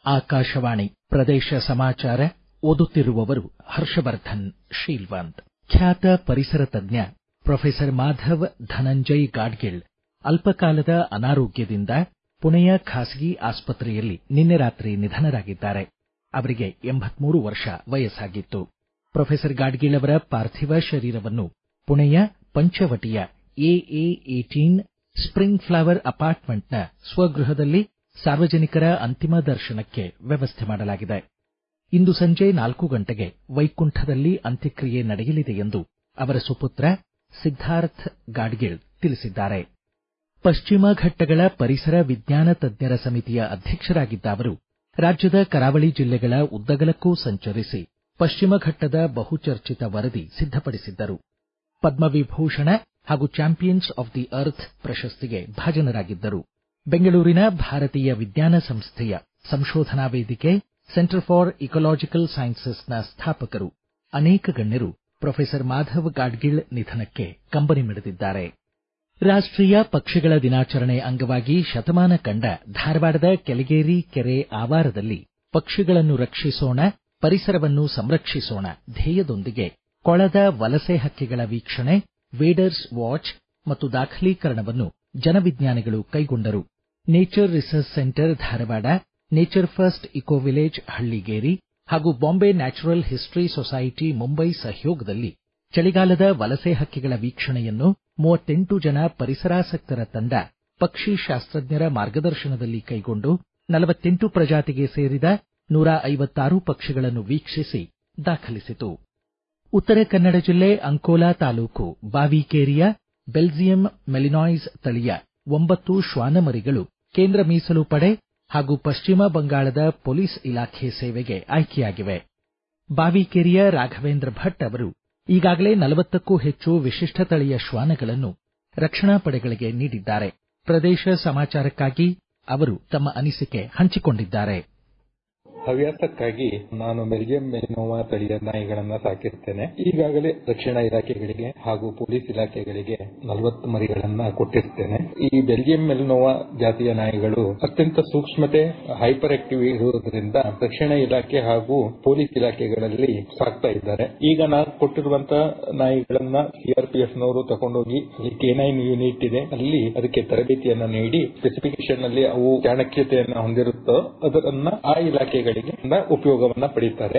ಆಕಾಶವಾಣಿ ಪ್ರದೇಶ ಸಮಾಚಾರ ಓದುತ್ತಿರುವವರು ಹರ್ಷವರ್ಧನ್ ಶೀಲ್ವಂತ್ ಖ್ಯಾತ ಪರಿಸರ ತಜ್ಞ ಪ್ರೊಫೆಸರ್ ಮಾಧವ್ ಧನಂಜಯ್ ಗಾಡ್ಗೀಳ್ ಅಲ್ಪಕಾಲದ ಅನಾರೋಗ್ಯದಿಂದ ಪುಣೆಯ ಖಾಸಗಿ ಆಸ್ಪತ್ರೆಯಲ್ಲಿ ನಿನ್ನೆ ರಾತ್ರಿ ನಿಧನರಾಗಿದ್ದಾರೆ ಅವರಿಗೆ ಎಂಬತ್ಮೂರು ವರ್ಷ ವಯಸ್ಸಾಗಿತ್ತು ಪ್ರೊಫೆಸರ್ ಗಾಡ್ಗೀಳ್ ಅವರ ಪಾರ್ಥಿವ ಶರೀರವನ್ನು ಪುಣೆಯ ಪಂಚವಟಿಯ ಎಎ ಏಟೀನ್ ಸ್ಪ್ರಿಂಗ್ ಫ್ಲವರ್ ಅಪಾರ್ಟ್ಮೆಂಟ್ನ ಸ್ವಗೃಹದಲ್ಲಿ ಸಾರ್ವಜನಿಕರ ಅಂತಿಮ ದರ್ಶನಕ್ಕೆ ವ್ಯವಸ್ಥೆ ಮಾಡಲಾಗಿದೆ ಇಂದು ಸಂಜೆ ನಾಲ್ಕು ಗಂಟೆಗೆ ವೈಕುಂಠದಲ್ಲಿ ಅಂತ್ಯಕ್ರಿಯೆ ನಡೆಯಲಿದೆ ಎಂದು ಅವರ ಸುಪುತ್ರ ಸಿದ್ದಾರ್ಥ ಗಾಡ್ಗೀಳ್ ತಿಳಿಸಿದ್ದಾರೆ ಪಶ್ಚಿಮ ಘಟ್ಟಗಳ ಪರಿಸರ ವಿಜ್ಞಾನ ತಜ್ಞರ ಸಮಿತಿಯ ಅಧ್ಯಕ್ಷರಾಗಿದ್ದ ಅವರು ರಾಜ್ಯದ ಕರಾವಳಿ ಜಿಲ್ಲೆಗಳ ಉದ್ದಗಲಕ್ಕೂ ಸಂಚರಿಸಿ ಪಶ್ಚಿಮ ಘಟ್ಟದ ಬಹುಚರ್ಚಿತ ವರದಿ ಸಿದ್ಧಪಡಿಸಿದ್ದರು ಪದ್ಮವಿಭೂಷಣ ಹಾಗೂ ಚಾಂಪಿಯನ್ಸ್ ಆಫ್ ದಿ ಅರ್ತ್ ಪ್ರಶಸ್ತಿಗೆ ಭಾಜನರಾಗಿದ್ದರು ಬೆಂಗಳೂರಿನ ಭಾರತೀಯ ವಿಜ್ಞಾನ ಸಂಸ್ಥೆಯ ಸಂಶೋಧನಾ ವೇದಿಕೆ ಸೆಂಟರ್ ಫಾರ್ ಇಕೊಲಾಜಿಕಲ್ ಸೈನ್ಸಸ್ನ ಸ್ಥಾಪಕರು ಅನೇಕ ಗಣ್ಯರು ಪ್ರೊಫೆಸರ್ ಮಾಧವ್ ಗಾಡ್ಗೀಳ್ ನಿಧನಕ್ಕೆ ಕಂಬನಿ ಮಿಡಿದಿದ್ದಾರೆ ರಾಷ್ಟೀಯ ಪಕ್ಷಿಗಳ ದಿನಾಚರಣೆ ಅಂಗವಾಗಿ ಶತಮಾನ ಕಂಡ ಧಾರವಾಡದ ಕೆಳಗೇರಿ ಕೆರೆ ಆವಾರದಲ್ಲಿ ಪಕ್ಷಿಗಳನ್ನು ರಕ್ಷಿಸೋಣ ಪರಿಸರವನ್ನು ಸಂರಕ್ಷಿಸೋಣ ಧ್ಯೇಯದೊಂದಿಗೆ ಕೊಳದ ವಲಸೆ ಹಕ್ಕಿಗಳ ವೀಕ್ಷಣೆ ವೇಡರ್ಸ್ ವಾಚ್ ಮತ್ತು ದಾಖಲೀಕರಣವನ್ನು ಜನವಿಜ್ಞಾನಿಗಳು ಕೈಗೊಂಡರು nature research centre Dharwad nature first eco village Halligeri ಹಾಗೂ Bombay natural history society Mumbai ಸಹಯೋಗದಲ್ಲಿ ಚಳಿಗಾಲದ ವಲಸೆ ಹಕ್ಕಿಗಳ ವೀಕ್ಷಣೆಯನ್ನು ಮೂವತ್ತೆಂಟು ಜನ ಪರಿಸರಾಸಕ್ತರ ತಂಡ ಪಕ್ಷಿ ಶಾಸ್ತ್ರಜ್ಞರ ಮಾರ್ಗದರ್ಶನದಲ್ಲಿ ಕೈಗೊಂಡು ನಲವತ್ತೆಂಟು ಪ್ರಜಾತಿಗೆ ಸೇರಿದ ನೂರ ಐವತ್ತಾರು ಪಕ್ಷಿಗಳನ್ನು ವೀಕ್ಷಿಸಿ ದಾಖಲಿಸಿತು ಉತ್ತರ ಕನ್ನಡ ಜಿಲ್ಲೆ ಅಂಕೋಲಾ ತಾಲೂಕು ಬಾವಿಕೇರಿಯ ಬೆಲ್ಜಿಯಂ ಮೆಲಿನಾಯ್ಸ್ ತಳಿಯ ಒಂಬತ್ತು ಶ್ವಾನಮರಿಗಳು ಕೇಂದ್ರ ಮೀಸಲು ಪಡೆ ಹಾಗೂ ಪಶ್ಚಿಮ ಬಂಗಾಳದ ಪೊಲೀಸ್ ಇಲಾಖೆ ಸೇವೆಗೆ ಆಯ್ಕೆಯಾಗಿವೆ ಬಾವಿಕೇರಿಯ ರಾಘವೇಂದ್ರ ಭಟ್ ಅವರು ಈಗಾಗಲೇ ನಲವತ್ತಕ್ಕೂ ಹೆಚ್ಚು ವಿಶಿಷ್ಟ ತಳಿಯ ಶ್ವಾನಗಳನ್ನು ರಕ್ಷಣಾ ಪಡೆಗಳಿಗೆ ನೀಡಿದ್ದಾರೆ ಪ್ರದೇಶ ಸಮಾಚಾರಕ್ಕಾಗಿ ಅವರು ತಮ್ಮ ಅನಿಸಿಕೆ ಹಂಚಿಕೊಂಡಿದ್ದಾರೆ ಹವ್ಯಾಸಕ್ಕಾಗಿ ನಾನು ಬೆಲ್ಜಿಯಂ ಮೆಲಿನೋವಾ ತಳಿಯ ನಾಯಿಗಳನ್ನ ಸಾಕಿರ್ತೇನೆ ಈಗಾಗಲೇ ರಕ್ಷಣಾ ಇಲಾಖೆಗಳಿಗೆ ಹಾಗೂ ಪೊಲೀಸ್ ಇಲಾಖೆಗಳಿಗೆ ನಲವತ್ತು ಮರಿಗಳನ್ನ ಕೊಟ್ಟಿರ್ತೇನೆ ಈ ಬೆಲ್ಜಿಯಂ ಮೆಲಿನೋವಾ ಜಾತಿಯ ನಾಯಿಗಳು ಅತ್ಯಂತ ಸೂಕ್ಷ್ಮತೆ ಹೈಪರ್ ಆಕ್ಟಿವ್ ಇರುವುದರಿಂದ ರಕ್ಷಣಾ ಇಲಾಖೆ ಹಾಗೂ ಪೊಲೀಸ್ ಇಲಾಖೆಗಳಲ್ಲಿ ಸಾಕ್ತಾ ಇದ್ದಾರೆ ಈಗ ನಾನು ಕೊಟ್ಟಿರುವಂತಹ ನಾಯಿಗಳನ್ನ ಸಿಆರ್ಪಿಎಫ್ ನವರು ತಗೊಂಡೋಗಿ ಅಲ್ಲಿ ಕೆನೈನ್ ಯೂನಿಟ್ ಇದೆ ಅಲ್ಲಿ ಅದಕ್ಕೆ ತರಬೇತಿಯನ್ನ ನೀಡಿ ಸ್ಪೆಸಿಫಿಕೇಶನ್ ಅಲ್ಲಿ ಅವು ಚಾಣಕ್ಯತೆಯನ್ನ ಹೊಂದಿರುತ್ತೋ ಅದನ್ನ ಆ ಇಲಾಖೆಗಳಿಗೆ ಉಪಯೋಗವನ್ನ ಪಡೆಯುತ್ತಾರೆ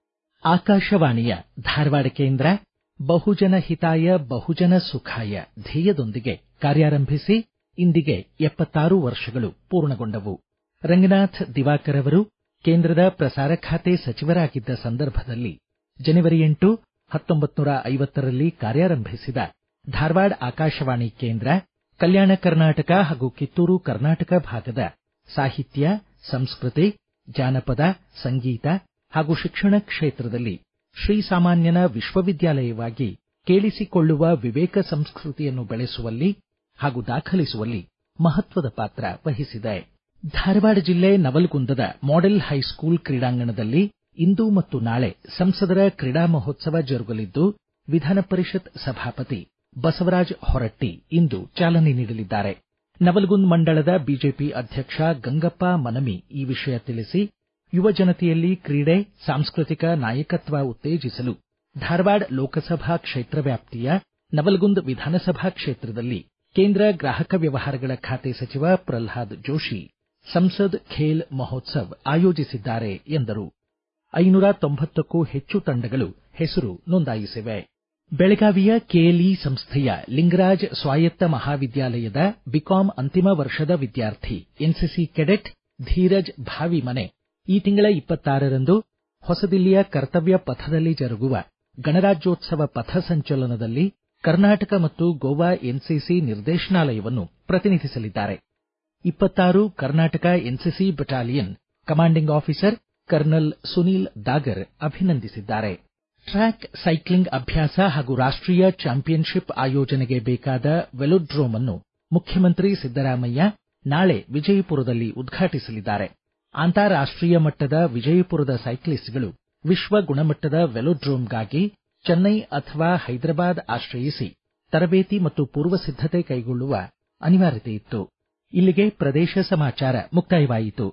ಆಕಾಶವಾಣಿಯ ಧಾರವಾಡ ಕೇಂದ್ರ ಬಹುಜನ ಹಿತಾಯ ಬಹುಜನ ಸುಖಾಯ ಧ್ಯೇಯದೊಂದಿಗೆ ಕಾರ್ಯಾರಂಭಿಸಿ ಇಂದಿಗೆ ಎಪ್ಪತ್ತಾರು ವರ್ಷಗಳು ಪೂರ್ಣಗೊಂಡವು ರಂಗನಾಥ್ ದಿವಾಕರ್ ಅವರು ಕೇಂದ್ರದ ಪ್ರಸಾರ ಖಾತೆ ಸಚಿವರಾಗಿದ್ದ ಸಂದರ್ಭದಲ್ಲಿ ಜನವರಿ ಎಂಟು ಹತ್ತೊಂಬತ್ತು ನೂರ ಐವತ್ತರಲ್ಲಿ ಕಾರ್ಯಾರಂಭಿಸಿದ ಧಾರವಾಡ ಆಕಾಶವಾಣಿ ಕೇಂದ್ರ ಕಲ್ಯಾಣ ಕರ್ನಾಟಕ ಹಾಗೂ ಕಿತ್ತೂರು ಕರ್ನಾಟಕ ಭಾಗದ ಸಾಹಿತ್ಯ ಸಂಸ್ಕೃತಿ ಜಾನಪದ ಸಂಗೀತ ಹಾಗೂ ಶಿಕ್ಷಣ ಕ್ಷೇತ್ರದಲ್ಲಿ ಶ್ರೀಸಾಮಾನ್ಯನ ವಿಶ್ವವಿದ್ಯಾಲಯವಾಗಿ ಕೇಳಿಸಿಕೊಳ್ಳುವ ವಿವೇಕ ಸಂಸ್ಕೃತಿಯನ್ನು ಬೆಳೆಸುವಲ್ಲಿ ಹಾಗೂ ದಾಖಲಿಸುವಲ್ಲಿ ಮಹತ್ವದ ಪಾತ್ರ ವಹಿಸಿದೆ ಧಾರವಾಡ ಜಿಲ್ಲೆ ನವಲಗುಂದದ ಮಾಡೆಲ್ ಹೈಸ್ಕೂಲ್ ಕ್ರೀಡಾಂಗಣದಲ್ಲಿ ಇಂದು ಮತ್ತು ನಾಳೆ ಸಂಸದರ ಕ್ರೀಡಾ ಮಹೋತ್ಸವ ಜರುಗಲಿದ್ದು ವಿಧಾನ ಪರಿಷತ್ ಸಭಾಪತಿ ಬಸವರಾಜ ಹೊರಟ್ಟಿ ಇಂದು ಚಾಲನೆ ನೀಡಲಿದ್ದಾರೆ ನವಲಗುಂದ ಮಂಡಳದ ಬಿಜೆಪಿ ಅಧ್ಯಕ್ಷ ಗಂಗಪ್ಪ ಮನಮಿ ಈ ವಿಷಯ ತಿಳಿಸಿ ಯುವ ಜನತೆಯಲ್ಲಿ ಕ್ರೀಡೆ ಸಾಂಸ್ಕೃತಿಕ ನಾಯಕತ್ವ ಉತ್ತೇಜಿಸಲು ಧಾರವಾಡ ಲೋಕಸಭಾ ಕ್ಷೇತ್ರ ವ್ಯಾಪ್ತಿಯ ನವಲಗುಂದ ವಿಧಾನಸಭಾ ಕ್ಷೇತ್ರದಲ್ಲಿ ಕೇಂದ್ರ ಗ್ರಾಹಕ ವ್ಯವಹಾರಗಳ ಖಾತೆ ಸಚಿವ ಪ್ರಲ್ಹಾದ್ ಜೋಶಿ ಸಂಸದ್ ಖೇಲ್ ಮಹೋತ್ಸವ್ ಆಯೋಜಿಸಿದ್ದಾರೆ ಎಂದರು ಐನೂರ ತೊಂಬತ್ತಕ್ಕೂ ಹೆಚ್ಚು ತಂಡಗಳು ಹೆಸರು ನೋಂದಾಯಿಸಿವೆ ಬೆಳಗಾವಿಯ ಕೆಎಲ್ಇ ಸಂಸ್ಥೆಯ ಲಿಂಗರಾಜ್ ಸ್ವಾಯತ್ತ ಮಹಾವಿದ್ಯಾಲಯದ ಬಿಕಾಂ ಅಂತಿಮ ವರ್ಷದ ವಿದ್ಯಾರ್ಥಿ ಎನ್ಸಿಸಿ ಕೆಡೆಟ್ ಧೀರಜ್ ಭಾವಿಮನೆ ಈ ತಿಂಗಳ ಇಪ್ಪತ್ತಾರರಂದು ಹೊಸದಿಲ್ಲಿಯ ಕರ್ತವ್ಯ ಪಥದಲ್ಲಿ ಜರುಗುವ ಗಣರಾಜ್ಯೋತ್ಸವ ಪಥ ಸಂಚಲನದಲ್ಲಿ ಕರ್ನಾಟಕ ಮತ್ತು ಗೋವಾ ಎನ್ಸಿಸಿ ನಿರ್ದೇಶನಾಲಯವನ್ನು ಪ್ರತಿನಿಧಿಸಲಿದ್ದಾರೆ ಇಪ್ಪತ್ತಾರು Karnataka NCC battalion commanding officer colonel Sunil Dagar ಅಭಿನಂದಿಸಿದ್ದಾರೆ ಟ್ರ್ಯಾಕ್ ಸೈಕ್ಲಿಂಗ್ ಅಭ್ಯಾಸ ಹಾಗೂ ರಾಷ್ಟೀಯ ಚಾಂಪಿಯನ್ಶಿಪ್ ಆಯೋಜನೆಗೆ ಬೇಕಾದ ವೆಲೋಡ್ರೋಮ್ ಅನ್ನು ಮುಖ್ಯಮಂತ್ರಿ ಸಿದ್ದರಾಮಯ್ಯ ನಾಳೆ ವಿಜಯಪುರದಲ್ಲಿ ಉದ್ಘಾಟಿಸಲಿದ್ದಾರೆ ಅಂತಾರಾಷ್ಟೀಯ ಮಟ್ಟದ ವಿಜಯಪುರದ ಸೈಕ್ಲಿಸ್ಟ್ಗಳು ವಿಶ್ವ ಗುಣಮಟ್ಟದ ವೆಲೋಡ್ರೋಮ್ಗಾಗಿ ಚೆನ್ನೈ ಅಥವಾ ಹೈದರಾಬಾದ್ ಆಶ್ರಯಿಸಿ ತರಬೇತಿ ಮತ್ತು ಪೂರ್ವ ಸಿದ್ಧತೆ ಕೈಗೊಳ್ಳುವ ಅನಿವಾರ್ಯತೆ ಇತ್ತು ಇಲ್ಲಿಗೆ ಪ್ರದೇಶ ಸಮಾಚಾರ ಮುಕ್ತಾಯವಾಯಿತು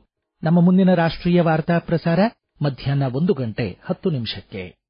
ನಮ್ಮ ಮುಂದಿನ ರಾಷ್ಟ್ರೀಯ ವಾರ್ತಾ ಪ್ರಸಾರ ಮಧ್ಯಾಹ್ನ ಒಂದು ಗಂಟೆ ಹತ್ತು ನಿಮಿಷಕ್ಕೆ